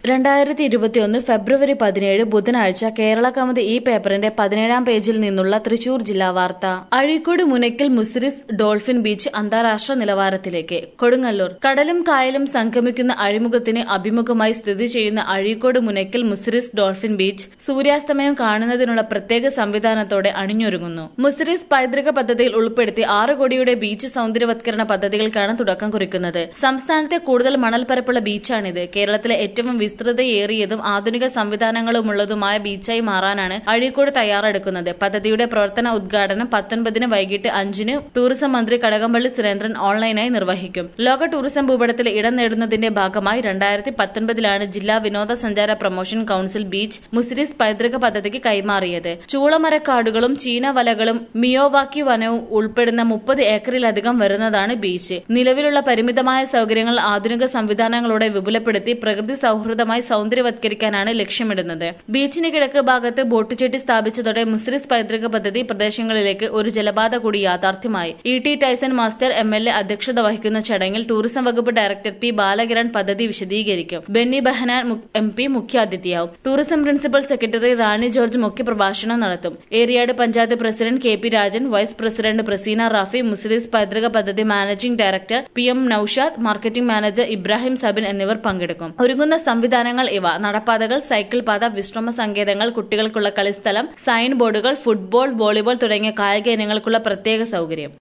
രണ്ടായിരത്തി ഇരുപത്തിയൊന്ന് ഫെബ്രുവരി പതിനേഴ് ബുധനാഴ്ച കേരള കൗമുദി ഈ പേപ്പറിന്റെ പതിനേഴാം പേജിൽ നിന്നുള്ള തൃശൂർ ജില്ലാ വാർത്ത അഴീക്കോട് മുനയ്ക്കൽ മുസിരിസ് ഡോൾഫിൻ ബീച്ച് അന്താരാഷ്ട്ര നിലവാരത്തിലേക്ക് കൊടുങ്ങല്ലൂർ കടലും കായലും സംഗമിക്കുന്ന അഴിമുഖത്തിന് അഭിമുഖമായി സ്ഥിതി ചെയ്യുന്ന അഴീക്കോട് മുനയ്ക്കൽ മുസിരിസ് ഡോൾഫിൻ ബീച്ച് സൂര്യാസ്തമയം കാണുന്നതിനുള്ള പ്രത്യേക സംവിധാനത്തോടെ അണിഞ്ഞൊരുങ്ങുന്നു മുസിരിസ് പൈതൃക പദ്ധതിയിൽ ഉൾപ്പെടുത്തി ആറ് കോടിയുടെ ബീച്ച് സൗന്ദര്യവത്കരണ പദ്ധതികൾക്കാണ് തുടക്കം കുറിക്കുന്നത് സംസ്ഥാനത്തെ കൂടുതൽ മണൽപ്പരപ്പുള്ള ബീച്ചാണിത് കേരളത്തിലെ ഏറ്റവും വിസ്തൃതയേറിയതും ആധുനിക സംവിധാനങ്ങളുമുള്ളതുമായ ബീച്ചായി മാറാനാണ് അഴീക്കോട് തയ്യാറെടുക്കുന്നത് പദ്ധതിയുടെ പ്രവർത്തന ഉദ്ഘാടനം പത്തൊൻപതിന് വൈകിട്ട് അഞ്ചിന് ടൂറിസം മന്ത്രി കടകംപള്ളി സുരേന്ദ്രൻ ഓൺലൈനായി നിർവഹിക്കും ലോക ടൂറിസം ഭൂപടത്തിൽ ഇടം നേടുന്നതിന്റെ ഭാഗമായി രണ്ടായിരത്തി പത്തൊൻപതിലാണ് ജില്ലാ വിനോദസഞ്ചാര പ്രൊമോഷൻ കൌൺസിൽ ബീച്ച് മുസിരിസ് പൈതൃക പദ്ധതിക്ക് കൈമാറിയത് ചൂളമരക്കാടുകളും ചീനവലകളും മിയോവാക്കി വനവും ഉൾപ്പെടുന്ന മുപ്പത് ഏക്കറിലധികം വരുന്നതാണ് ബീച്ച് നിലവിലുള്ള പരിമിതമായ സൗകര്യങ്ങൾ ആധുനിക സംവിധാനങ്ങളോടെ വിപുലപ്പെടുത്തി പ്രകൃതി സൌഹൃദമായി സൗന്ദര്യവത്കരിക്കാനാണ് ലക്ഷ്യമിടുന്നത് ബീച്ചിന് കിഴക്ക് ഭാഗത്ത് ബോട്ട് ചെട്ടി സ്ഥാപിച്ചതോടെ മുസ്രിസ് പൈതൃക പദ്ധതി പ്രദേശങ്ങളിലേക്ക് ഒരു ജലപാത കൂടി യാഥാർത്ഥ്യമായി E T Tyson master M L A അധ്യക്ഷത വഹിക്കുന്ന ചടങ്ങിൽ ടൂറിസം വകുപ്പ് ഡയറക്ടർ പി ബാലകിരൺ പദ്ധതി വിശദീകരിക്കും ബെന്നി ബെഹനാൻ എം പി മുഖ്യാതിഥിയാവും tourism principal secretary Rani George മുഖ്യപ്രഭാഷണം നടത്തും Eriyad panchayat president K P Rajan vice president Praseena Rafi Muziris പൈതൃക പദ്ധതി managing director P M Naushad marketing manager Ibrahim Sabin എന്നിവർ പങ്കെടുക്കും ഒരുങ്ങുന്ന സംവിധാനങ്ങൾ ഇവ നടപ്പാതകൾ സൈക്കിൾ പാത വിശ്രമ സങ്കേതങ്ങൾ കുട്ടികൾക്കുള്ള കളിസ്ഥലം സൈൻ ബോർഡുകൾ ഫുട്ബോൾ വോളിബോൾ തുടങ്ങിയ കായിക ഇനങ്ങൾക്കുള്ള പ്രത്യേക സൌകര്യം